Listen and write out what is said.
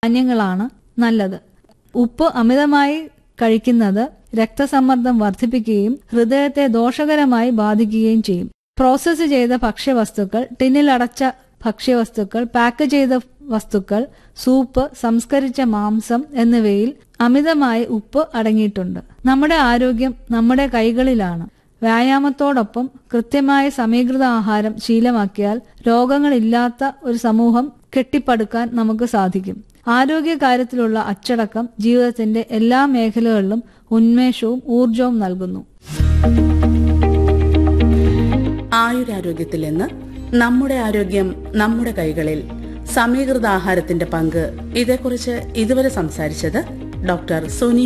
ധാന്യങ്ങളാണ് നല്ലത് ഉപ്പ് അമിതമായി കഴിക്കുന്നത് രക്തസമ്മർദ്ദം വർദ്ധിപ്പിക്കുകയും ഹൃദയത്തെ ദോഷകരമായി ബാധിക്കുകയും ചെയ്യും പ്രോസസ്സ് ചെയ്ത ഭക്ഷ്യവസ്തുക്കൾ ടിന്നിലടച്ച ഭക്ഷ്യവസ്തുക്കൾ പാക്ക് ചെയ്ത വസ്തുക്കൾ സൂപ്പ് സംസ്കരിച്ച മാംസം എന്നിവയിൽ അമിതമായി ഉപ്പ് അടങ്ങിയിട്ടുണ്ട് നമ്മുടെ ആരോഗ്യം നമ്മുടെ കൈകളിലാണ് വ്യായാമത്തോടൊപ്പം കൃത്യമായ സമീകൃത ആഹാരം ശീലമാക്കിയാൽ രോഗങ്ങളില്ലാത്ത ഒരു സമൂഹം കെട്ടിപ്പടുക്കാൻ നമുക്ക് സാധിക്കും ആരോഗ്യകാര്യത്തിലുള്ള അച്ചടക്കം ജീവിതത്തിന്റെ എല്ലാ മേഖലകളിലും ഉന്മേഷവും ഊർജവും നൽകുന്നു ആയുരാരോഗ്യത്തിൽ നിന്ന് നമ്മുടെ ആരോഗ്യം നമ്മുടെ കൈകളിൽ സമീകൃത ആഹാരത്തിന്റെ പങ്ക് ഇതേക്കുറിച്ച് ഇതുവരെ സംസാരിച്ചത് ഡോക്ടർ സുനി